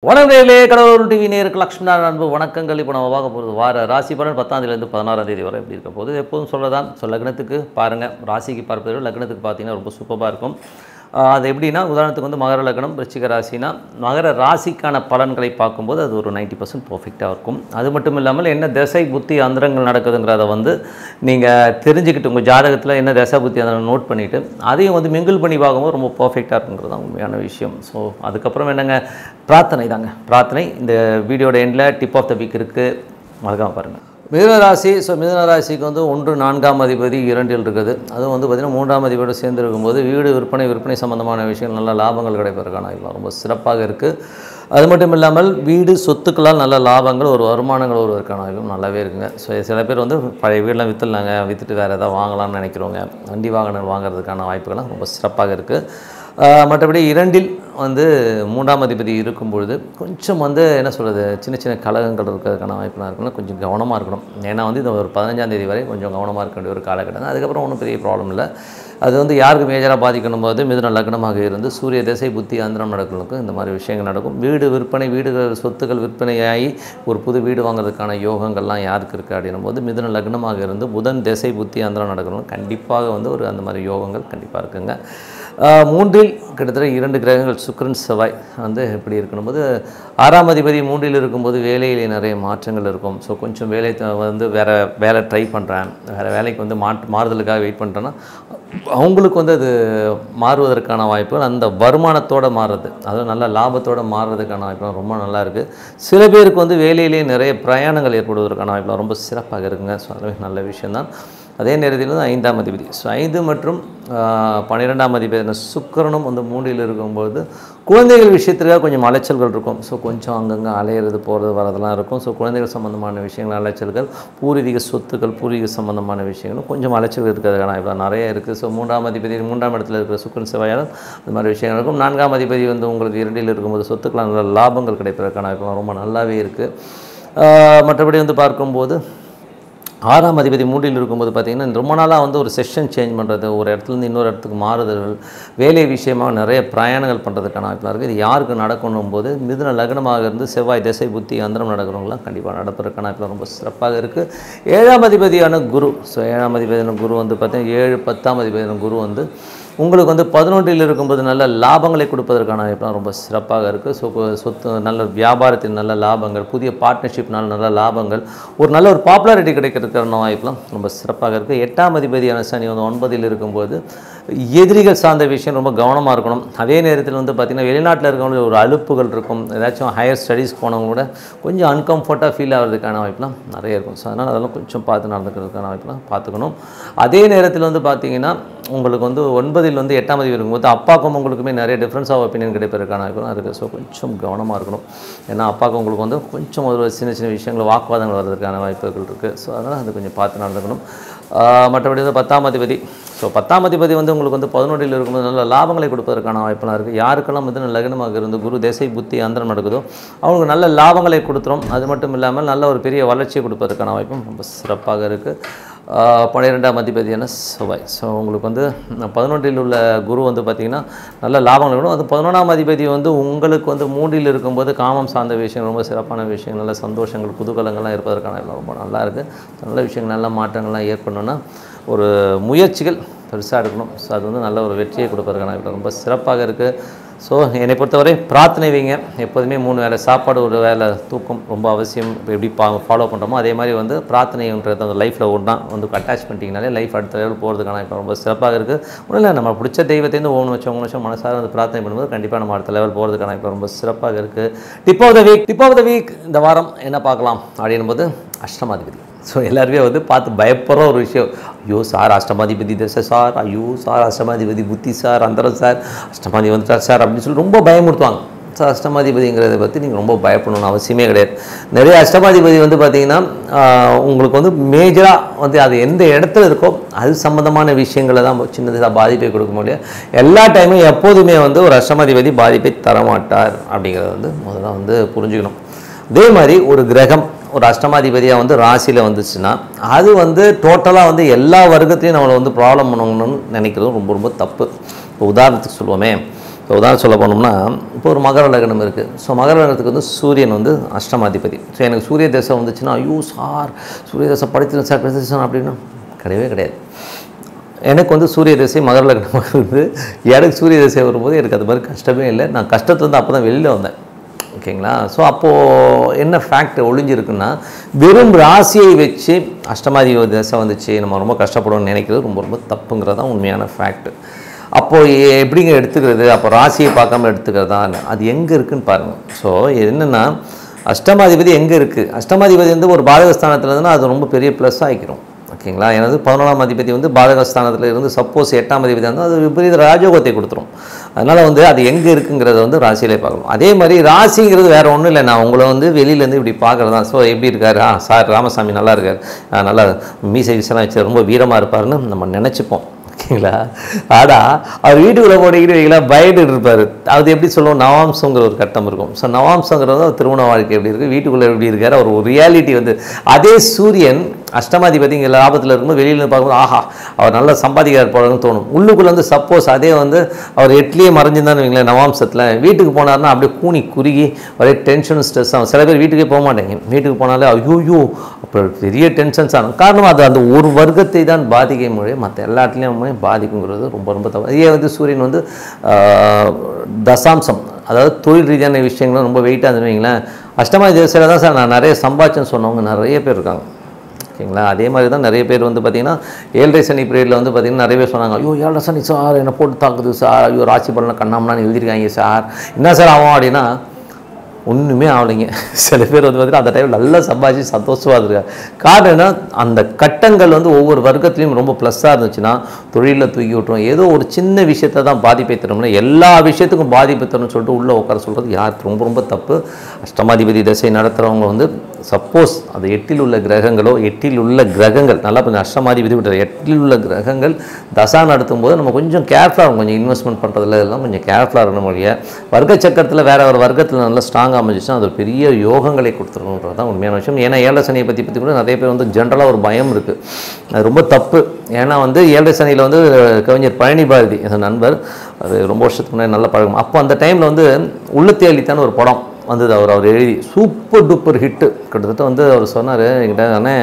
வணக்கங்களே கடவுள் டிவி நேருக்கு லக்ஷ்மணா அன்பு வணக்கங்கள் இப்போ நம்ம பார்க்க போகிறது வார ராசி பலன் பத்தாந்தேதிலேருந்து பதினாறாம் தேதி வரை எப்படி இருக்க போகுது எப்போதும் சொல்லதான் ஸோ லக்னத்துக்கு பாருங்கள் ராசிக்கு பார்ப்பதை விட லக்னத்துக்கு பார்த்தீங்கன்னா ரொம்ப சூப்பராக இருக்கும் ஆஹ் அது எப்படின்னா உதாரணத்துக்கு வந்து மகர லக்னம் விருச்சிக ராசினா மகர ராசிக்கான பலன்களை பார்க்கும்போது அது ஒரு 90% பர்சன்ட் பர்ஃபெக்டாக இருக்கும் அது மட்டும் இல்லாமல் என்ன திசை புத்தி அந்தரங்கள் நடக்குதுங்கிறத வந்து நீங்கள் தெரிஞ்சுக்கிட்டு உங்கள் ஜாதகத்தில் என்ன திசை புத்தி அந்தரம் நோட் பண்ணிவிட்டு அதையும் வந்து மிங்கிள் பண்ணி பார்க்கும்போது ரொம்ப பர்ஃபெக்டாக இருக்குங்கிறது தான் உண்மையான விஷயம் ஸோ அதுக்கப்புறம் என்னங்க பிரார்த்தனை தாங்க பிரார்த்தனை இந்த வீடியோட எண்டில் டிப் ஆஃப் த வீக் இருக்குது மறக்காம பாருங்கள் மிதுனராசி ஸோ மிதுனராசிக்கு வந்து ஒன்று நான்காம் அதிபதி இரண்டில் இருக்குது அதுவும் வந்து பார்த்திங்கன்னா மூன்றாம் அதிபதியோடு சேர்ந்து இருக்கும்போது வீடு விற்பனை விற்பனை சம்பந்தமான விஷயங்கள் நல்ல லாபங்கள் கிடைப்பதற்கான வாய்ப்பு ரொம்ப சிறப்பாக இருக்குது அது மட்டும் இல்லாமல் வீடு சொத்துக்களால் நல்ல லாபங்கள் ஒரு வருமானங்கள் வருவதற்கான வாய்ப்பும் நல்லாவே இருக்குங்க ஸோ சில பேர் வந்து பழைய வீடெலாம் விற்றுலாங்க விற்றுட்டு வேறு எதாவது வாங்கலாம்னு நினைக்கிறவங்க வண்டி வாகனம் வாங்குறதுக்கான வாய்ப்புகள்லாம் ரொம்ப சிறப்பாக இருக்குது ஆஹ் மற்றபடி இரண்டில் வந்து மூன்றாம் அதிபதி இருக்கும் பொழுது கொஞ்சம் வந்து என்ன சொல்கிறது சின்ன சின்ன கலகங்கள் இருக்கிறதுக்கான வாய்ப்புலாம் இருக்கணும் கொஞ்சம் கவனமாக இருக்கணும் ஏன்னா வந்து இந்த ஒரு பதினஞ்சாம் தேதி வரை கொஞ்சம் கவனமாக இருக்க வேண்டிய ஒரு காலகட்டம் தான் அதுக்கப்புறம் ஒன்றும் பெரிய ப்ராப்ளம் இல்லை அது வந்து யாருக்கு மேஜராக பாதிக்கணும் போது மிதுன லக்னமாக இருந்து சூரிய திசை புத்தி அந்தரம் நடக்கிறதுக்கும் இந்த மாதிரி விஷயங்கள் நடக்கும் வீடு விற்பனை வீடுகள் சொத்துக்கள் விற்பனையாகி ஒரு புது வீடு வாங்குறதுக்கான யோகங்கள்லாம் யாருக்கு இருக்குது அப்படின்னும் போது மிதுன லக்னமாக இருந்து புதன் திசை புத்தி அந்தரம் நடக்கணும் கண்டிப்பாக வந்து ஒரு அந்த மாதிரி யோகங்கள் கண்டிப்பாக இருக்குங்க ஆஹ் மூன்றில் கிட்டத்தட்ட இரண்டு கிரகங்கள் சுக்கிரன் செவ்வாய் வந்து எப்படி இருக்கணும் போது ஆறாம் அதிபதி மூன்றில் இருக்கும்போது வேலையிலே நிறைய மாற்றங்கள் இருக்கும் ஸோ கொஞ்சம் வேலை த- வந்து வேறு வேலை ட்ரை பண்ணுறேன் வேறு வேலைக்கு வந்து மாற்று மாறுதலுக்காக வெயிட் பண்ணுறேன்னா அவங்களுக்கு வந்து அது மாறுவதற்கான வாய்ப்புகள் அந்த வருமானத்தோட மாறுறது அதுவும் நல்ல லாபத்தோட மாறுறதுக்கான வாய்ப்புலாம் ரொம்ப நல்லா இருக்குது சில பேருக்கு வந்து வேலையிலேயே நிறைய பிரயாணங்கள் ஏற்படுவதற்கான வாய்ப்புலாம் ரொம்ப சிறப்பாக இருக்குங்க ஸோ அதுவே நல்ல விஷயம்தான் அதே நேரத்தில் வந்து ஐந்தாம் அதிபதி ஸோ ஐந்து மற்றும் ஆஹ், பன்னிரெண்டாம் அதிபதி சுக்கிரனும் வந்து மூன்றில் இருக்கும்போது குழந்தைகள் விஷயத்துக்காக கொஞ்சம் அலைச்சல்கள் இருக்கும் ஸோ கொஞ்சம் அங்கங்கே அலையிறது போகிறது வரதெல்லாம் இருக்கும் ஸோ குழந்தைகள் சம்மந்தமான விஷயங்கள் அலைச்சல்கள் பூர்வீக சொத்துக்கள் பூர்வீக சம்மந்தமான விஷயங்களும் கொஞ்சம் அலைச்சல் இருக்கிறதுக்கான இப்போ நிறைய இருக்குது ஸோ மூன்றாம் அதிபதி மூன்றாம் இடத்துல இருக்கிற சுக்கிரன் செவ்வாயால் இந்த மாதிரி விஷயங்கள் இருக்கும் நான்காம் அதிபதி வந்து உங்களுக்கு இரண்டில் இருக்கும்போது சொத்துக்களால் நல்ல லாபங்கள் கிடைப்பதற்கான வாய்ப்புலாம் ரொம்ப நல்லாவே இருக்குது மற்றபடி வந்து பார்க்கும்போது ஆறாம் அதிபதி மூன்றில் இருக்கும்போது பார்த்திங்கன்னா ரொம்ப நாளாக வந்து ஒரு செஷன் சேஞ்ச் பண்ணுறது ஒரு இடத்துலேருந்து இன்னொரு இடத்துக்கு மாறுதல்கள் வேலை விஷயமா நிறைய பிரயாணங்கள் பண்ணுறதுக்கான வாய்ப்புலாம் இருக்குது இது யாருக்கு நடக்கணும் போது மிதுன லக்னமாக இருந்து செவ்வாய் திசை புத்தி அந்தரம் நடக்கிறவங்களாம் கண்டிப்பாக நடப்பதற்கான வாய்ப்புலாம் ரொம்ப சிறப்பாக இருக்குது ஏழாம் அதிபதியான குரு ஸோ ஏழாம் அதிபதியான குரு வந்து பார்த்திங்கன்னா ஏழு பத்தாம் அதிபதியான குரு வந்து உங்களுக்கு வந்து பதினொன்றில் இருக்கும்போது நல்ல லாபங்களை கொடுப்பதற்கான வாய்ப்புலாம் ரொம்ப சிறப்பாக இருக்குது ஸோ சொத்து நல்ல வியாபாரத்தில் நல்ல லாபங்கள் புதிய பார்ட்னர்ஷிப்னால நல்ல லாபங்கள் ஒரு நல்ல ஒரு பாப்புலாரிட்டி கிடைக்கிறதுக்கான வாய்ப்புலாம் ரொம்ப சிறப்பாக இருக்குது எட்டாம் அதிபதியான சனி வந்து ஒன்பதில் இருக்கும்போது எதிரிகள் சார்ந்த விஷயம் ரொம்ப கவனமாக இருக்கணும் அதே நேரத்தில் வந்து பார்த்திங்கன்னா வெளிநாட்டில் இருக்கவங்களுக்கு ஒரு அலுப்புகள் இருக்கும் ஏதாச்சும் ஹையர் ஸ்டடீஸ் போனவங்க கூட கொஞ்சம் அன்கம்ஃபர்ட்டாக ஃபீல் ஆகிறதுக்கான வாய்ப்புலாம் நிறைய இருக்கும் ஸோ அதனால் அதெல்லாம் கொஞ்சம் பார்த்து நடந்துக்கிறதுக்கான வாய்ப்புலாம் பார்த்துக்கணும் அதே நேரத்தில் வந்து பார்த்திங்கன்னா உங்களுக்கு வந்து ஒன்பதில் வந்து எட்டாம் தேதி இருக்கும்போது அப்பாக்கும் உங்களுக்குமே நிறைய டிஃப்ரென்ஸ் ஆஃப் ஒப்பீனியன் கிடைப்பதற்கான வாய்ப்புலாம் இருக்குது ஸோ கொஞ்சம் கவனமாக இருக்கணும் ஏன்னா அப்பாவுக்கு உங்களுக்கு வந்து கொஞ்சம் ஒரு சின்ன சின்ன விஷயங்கள் வாக்குவாதங்கள் வர்றதுக்கான வாய்ப்புகள் இருக்குது ஸோ அதனால் அது கொஞ்சம் பார்த்து நடந்துக்கணும் ஆஹ் மற்றபடி வந்து பத்தாம் அதிபதி ஸோ பத்தாம் அதிபதி வந்து உங்களுக்கு வந்து பதினொன்றில் இருக்கும்போது நல்ல லாபங்களை கொடுப்பதற்கான வாய்ப்பெல்லாம் இருக்குது யாருக்கெல்லாம் வந்து லக்னமாக இருந்து குரு திசை புத்தி அந்தரம் நடக்குதோ அவங்களுக்கு நல்ல லாபங்களை கொடுத்துரும் அது மட்டும் இல்லாமல் நல்ல ஒரு பெரிய வளர்ச்சியை கொடுப்பதற்கான வாய்ப்பும் ரொம்ப சிறப்பாக இருக்குது பன்னிரெண்டாம் அதிபதியான செவ்வாய் ஸோ உங்களுக்கு வந்து பதினொன்றில் உள்ள குரு வந்து பார்த்திங்கன்னா நல்ல லாபங்கள் வரும் அது பதினொன்றாம் அதிபதி வந்து உங்களுக்கு வந்து மூன்றில் இருக்கும்போது காமம் சார்ந்த விஷயம் ரொம்ப சிறப்பான விஷயம் நல்ல சந்தோஷங்கள் குதூகலங்கள்லாம் இருப்பதற்கான எல்லாம் ரொம்ப நல்லா இருக்குது நல்ல விஷயங்கள் நல்ல மாற்றங்கள்லாம் ஏற்படணும்னா ஒரு முயற்சிகள் பெருசாக எடுக்கணும் ஸோ அது வந்து நல்ல ஒரு வெற்றியை கொடுப்பதற்கான வாய்ப்பு ரொம்ப சிறப்பாக இருக்குது ஸோ என்னை பொறுத்தவரை பிரார்த்தனை வைங்க எப்போதுமே மூணு வேளை சாப்பாடு ஒரு வேளை தூக்கம் ரொம்ப அவசியம் இப்போ எப்படி பா ஃபாலோ பண்ணுறோமோ அதே மாதிரி வந்து பிரார்த்தனைன்றது அந்த லைஃப்பில் ஒன்றா வந்து அட்டாச் பண்ணிட்டீங்கனாலே லைஃப் அடுத்த லெவல் போகிறதுக்கான இப்போ ரொம்ப சிறப்பாக இருக்குது ஒன்றும் இல்லை நம்ம பிடிச்ச தெய்வத்தைந்து ஓம் வச்சோம் ஓம் வச்சோம் மனசார வந்து பிரார்த்தனை பண்ணும்போது கண்டிப்பாக நம்ம அடுத்த லெவல் போகிறதுக்கான இப்போ ரொம்ப சிறப்பாக இருக்குது tip of the week tip of the week இந்த வாரம் என்ன பார்க்கலாம் அப்படின்னும் போது அஷ்டமாதிபதி ஸோ எல்லாருமே வந்து பார்த்து பயப்படுற ஒரு விஷயம் ஐயோ சார் அஷ்டமாதிபதி தசை சார் ஐயோ சார் அஷ்டமாதிபதி புத்தி சார் அந்தரம் சார் அஷ்டமாதி வந்துட்டார் சார் அப்படின்னு சொல்லி ரொம்ப பயமுறுத்துவாங்க சார் அஷ்டமாதிபதிங்கிறத பற்றி நீங்கள் ரொம்ப பயப்படணும்னு அவசியமே கிடையாது நிறைய அஷ்டமாதிபதி வந்து பார்த்திங்கன்னா ஆஹ், உங்களுக்கு வந்து மேஜராக வந்து அது எந்த இடத்துல இருக்கோ அது சம்மந்தமான விஷயங்களை தான் சின்னதாக பாதிப்பை கொடுக்க முடியும் எல்லா டைமும் எப்போதுமே வந்து ஒரு அஷ்டமாதிபதி பாதிப்பை தரமாட்டார் அப்படிங்கிறத வந்து முதல்ல வந்து புரிஞ்சுக்கணும் அதே மாதிரி ஒரு கிரகம் ஒரு அஷ்டமாதிபதியாக வந்து ராசியில் வந்துச்சுன்னா அது வந்து டோட்டலாக வந்து எல்லா வர்க்கத்தையும் நம்மளை வந்து ப்ராப்ளம் பண்ணணும்னு நினைக்கிறதும் ரொம்ப ரொம்ப தப்பு இப்போ உதாரணத்துக்கு சொல்லுவோமே இப்போ உதாரணம் சொல்ல போனோம்னா இப்போ ஒரு மகர லக்னம் இருக்குது ஸோ மகர லக்னத்துக்கு வந்து சூரியன் வந்து அஷ்டமாதிபதி ஸோ எனக்கு சூரிய தசை வந்துச்சுன்னா ஐயோ சார் சூரிய தசை படிச்சிருந்தேன் சார் படிச்சிருந்தேன் அப்படின்னா கிடையவே கிடையாது எனக்கு வந்து சூரிய தசை மகர லக்னமாக இருந்து எனக்கு சூரிய தசை வரும்போது எனக்கு அது மாதிரி கஷ்டமே இல்லை நான் கஷ்டத்தை வந்து அப்போ தான் வெளியில் வந்தேன் ஓகேங்களா ஸோ அப்போது என்ன ஃபேக்ட் ஒளிஞ்சிருக்குன்னா வெறும் ராசியை வச்சு அஷ்டமாதி தசை வந்துச்சு நம்ம ரொம்ப கஷ்டப்படுவோம்னு நினைக்கிறது ரொம்ப ரொம்ப தப்புங்கிறது தான் உண்மையான ஃபேக்ட் அப்போது எப்படிங்க எடுத்துக்கிறது அப்போ ராசியை பார்க்காம எடுத்துக்கிறதா அது எங்கே இருக்குன்னு பாருங்கள் ஸோ என்னென்னா அஷ்டமாதிபதி எங்கே இருக்குது அஷ்டமாதிபதி வந்து ஒரு பாதகஸ்தானத்தில் இருந்துன்னா அது ரொம்ப பெரிய ப்ளஸ் ஆகிக்கிறோம் ஓகேங்களா எனது பதினொன்றாம் அதிபதி வந்து பாதகஸ்தானத்தில் இருந்து சப்போஸ் எட்டாம் அதிபதி வந்து அது விபரீத ராஜயோகத்தை கொடுத்துரும் அதனால் வந்து அது எங்கே இருக்குங்கிறத வந்து ராசியிலே பார்க்கணும் அதே மாதிரி ராசிங்கிறது வேறு ஒன்றும் இல்லை நான் உங்களை வந்து வெளியிலேருந்து இப்படி பார்க்குறது தான் ஸோ எப்படி இருக்காரு ஆ சார் ராமசாமி நல்லா இருக்கார் ஆ, நல்லா மீசை விசெல்லாம் வச்சு ரொம்ப வீரமாக இருப்பாருன்னு நம்ம நினச்சிப்போம் ஓகேங்களா ஆனால் அவர் வீட்டுக்குள்ளே போட்டிக்கிட்டு வைங்களா பயந்துட்டு இருப்பார் அது எப்படி சொல்லுவோம் நவாம்சங்கிற ஒரு கட்டம் இருக்கும் ஸோ நவாம்சங்கிறது அவர் திருமண வாழ்க்கை எப்படி இருக்குது வீட்டுக்குள்ளே எப்படி இருக்கார் அவர் ஒரு ரியாலிட்டி வந்து அதே சூரியன் அஷ்டமாதிபதி இங்கே லாபத்தில் இருக்கும்போது வெளியில இருந்து பார்க்கும்போது ஆஹா அவர் நல்லா சம்பாதிக்கிறார் போலன்னு தோணும் உள்ளுக்குள்ளே வந்து சப்போஸ் அதே வந்து அவர் எட்லேயே மறைஞ்சிருந்தான்னு வைங்களேன் நவாம்சத்தில் வீட்டுக்கு போனார்னா அப்படியே கூனி குறுகி ஒரே டென்ஷன் ஸ்ட்ரெஸ் ஆகும் சில பேர் வீட்டுக்கே போக மாட்டேங்க வீட்டுக்கு போனாலே ஐயோயோ அப்போ பெரிய டென்ஷன்ஸ் ஆகும் காரணம் அது அந்த ஒரு வர்க்கத்தை தான் பாதிக்க முடியும் மற்ற எல்லாத்துலேயுமே பாதிக்குங்கிறது ரொம்ப ரொம்ப தப்பு இதே வந்து சூரியன் வந்து ஆஹ், தசாம்சம் அதாவது தொழில் ரீதியான விஷயங்களும் ரொம்ப வெயிட்டாக இருந்து வைங்களேன் அஷ்டமாதி தேசியில் தான் சார் நான் நிறைய சம்பாதிச்சேன்னு சொன்னவங்க நிறைய பேர் இருக்காங்க ஓகேங்களா அதே மாதிரி தான் நிறைய பேர் வந்து பார்த்திங்கன்னா ஏழரை சனி பீரியடில் வந்து பார்த்திங்கன்னா நிறைய பேர் சொன்னாங்க ஐயோ ஏழரை சனி சார் என்னை போட்டு தாக்குது சார் ஐயோ ராசி பலனை கண்ணாமலான்னு எழுதிருக்காங்க சார் என்ன சார் ஆகும் அப்படின்னா ஒன்றுமே ஆகலைங்க சில பேர் வந்து பார்த்தீங்கன்னா அந்த டைமில் நல்லா சம்பாதிச்சு சந்தோஷமாக இருக்காங்க காரணம் என்ன அந்த கட்டங்கள் வந்து ஒவ்வொரு வர்க்கத்துலேயும் ரொம்ப ப்ளஸ்ஸாக இருந்துச்சுன்னா தொழிலில் தூக்கி விட்டுரும் ஏதோ ஒரு சின்ன விஷயத்தை தான் பாதிப்பை தரும்னா எல்லா விஷயத்துக்கும் பாதிப்பு தரும்னு சொல்லிட்டு உள்ளே உட்கார சொல்கிறது யாருக்கு ரொம்ப ரொம்ப தப்பு அஷ்டமாதிபதி தசை நடத்துகிறவங்க வந்து சப்போஸ் அது எட்டில் உள்ள கிரகங்களோ எட்டில் உள்ள கிரகங்கள் நல்லா கொஞ்சம் அஷ்டமாதிபதி விட்டு எட்டில் உள்ள கிரகங்கள் தசா நடத்தும் போது நம்ம கொஞ்சம் கேர்ஃபுல்லாக இருக்கும் கொஞ்சம் இன்வெஸ்ட்மெண்ட் பண்ணுறதுல எல்லாம் கொஞ்சம் கேர்ஃபுல்லாக இருக்கணும் மொழிய வர்க்க சக்கரத்தில் வேற ஒரு வர்க்கத்தில் நல்லா ஸ்ட்ராங்காக அமைஞ்சிச்சுன்னா அது ஒரு பெரிய யோகங்களை கொடுத்துருணுன்றது தான் உண்மையான விஷயம் ஏன்னா ஏழரை சனியை பற்றி பற்றி கூட நிறைய பேர் வந்து ஜென்ரலாக ஒரு பயம் இருக்குது அது ரொம்ப தப்பு ஏன்னா வந்து ஏழரை சனியில் வந்து கவிஞர் பழனி பாரதி என் நண்பர் அது ரொம்ப வருஷத்துக்கு முன்னாடி நல்ல பழக்கம் அப்போ அந்த டைமில் வந்து உள்ளத்தை அளித்தான ஒரு படம் வந்தது அவர் அவர் எழுதி சூப்பர் டூப்பர் ஹிட்டு கிட்டத்தட்ட வந்து அவர் சொன்னார் என்கிட்ட அண்ணே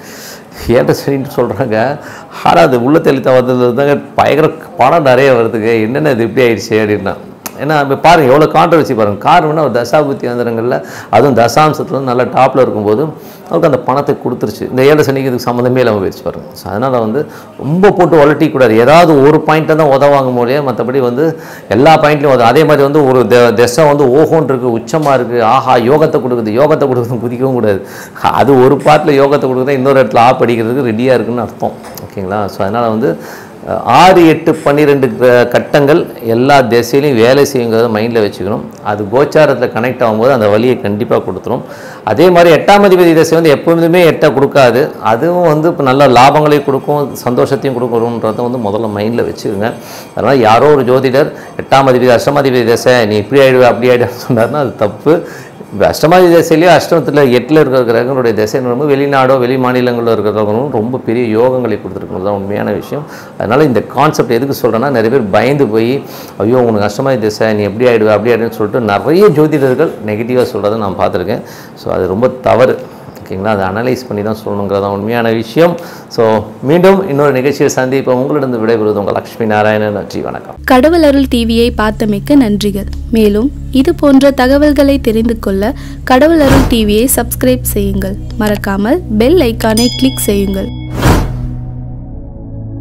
ஏட்ட சரின்ட்டு சொல்கிறாங்க ஆனால் அது உள்ள தெளித்த வந்தது தாங்க பயங்கர படம் நிறைய வருதுங்க என்னென்ன இது இப்படி ஆயிடுச்சு அப்படின்னா ஏன்னா இப்போ பாருங்கள் எவ்வளோ கான்ட்ரவர்சி பாருங்கள் காரணம்னா ஒரு தசாபுத்தி அந்தரங்களில் அதுவும் தசாம்சத்தில் வந்து நல்ல டாப்பில் இருக்கும்போது அவருக்கு அந்த பணத்தை கொடுத்துருச்சு இந்த ஏழை சனிக்கு இதுக்கு சம்மந்தமே இல்லாமல் போயிடுச்சு பாருங்க ஸோ அதனால் வந்து ரொம்ப போட்டு உலட்டிக்க கூடாது ஏதாவது ஒரு பாயிண்ட்டை தான் உதவாங்க முடியாது மற்றபடி வந்து எல்லா பாயிண்ட்லையும் உதவும் அதே மாதிரி வந்து ஒரு த திசை வந்து ஓஹோன் இருக்குது உச்சமாக இருக்குது ஆஹா யோகத்தை கொடுக்குது யோகத்தை கொடுக்குறது குதிக்கவும் கூடாது அது ஒரு பாட்டில் யோகத்தை கொடுக்குறது இன்னொரு இடத்துல ஆப் அடிக்கிறதுக்கு ரெடியாக இருக்குன்னு அர்த்தம் ஓகேங்களா ஸோ அதனால் வந்து அஹ், ஆறு எட்டு பன்னிரெண்டு க- கட்டங்கள் எல்லா திசையிலையும் வேலை செய்யுங்கிறத மைண்டில் வச்சுக்கணும் அது கோச்சாரத்தில் கனெக்ட் ஆகும்போது அந்த வழியை கண்டிப்பாக கொடுத்துரும் அதே மாதிரி எட்டாம் அதிபதி திசை வந்து எப்பொழுதுமே எட்டை கொடுக்காது அதுவும் வந்து இப்போ நல்ல லாபங்களை கொடுக்கும் சந்தோஷத்தையும் கொடுக்கணுன்றதை வந்து முதல்ல மைண்டில் வச்சுக்கோங்க அதனால் யாரோ ஒரு ஜோதிடர் எட்டாம் அதிபதி அஷ்டமாதிபதி திசை நீ இப்படி ஆயிடுவ அப்படி ஆயிடுவேன்னு சொன்னார்னா அது தப்பு இப்போ அஷ்டமாதி திசையிலேயே அஷ்டமத்தில் எட்டில் இருக்கிற கிரகங்களுடைய திசை ரொம்ப வெளிநாடோ வெளி மாநிலங்களில் இருக்கிறவங்களும் ரொம்ப பெரிய யோகங்களை கொடுத்துருக்கணும் தான் உண்மையான விஷயம் அதனால் இந்த கான்செப்ட் எதுக்கு சொல்கிறேன்னா நிறைய பேர் பயந்து போய் ஐயோ உனக்கு அஷ்டமாதி திசை நீ எப்படி ஆயிடுவ அப்படி ஆயிடுன்னு சொல்லிட்டு நிறைய ஜோதிடர்கள் நெகட்டிவாக சொல்கிறத நான் பார்த்துருக்கேன் ஸோ அது ரொம்ப தவறு ஓகேங்களா அதை அனலைஸ் பண்ணி தான் சொல்லணுங்கிறது தான் உண்மையான விஷயம் ஸோ மீண்டும் இன்னொரு நிகழ்ச்சியை சந்திப்போம் உங்களிடம் விடைபெறுவது உங்கள் லக்ஷ்மி நாராயணன் நன்றி வணக்கம் கடவுள் அருள் டிவியை பார்த்தமைக்க நன்றிகள் மேலும் இது போன்ற தகவல்களை தெரிந்து கொள்ள கடவுள் அருள் டிவியை சப்ஸ்கிரைப் செய்யுங்கள் மறக்காமல் பெல் ஐக்கானை கிளிக் செய்யுங்கள்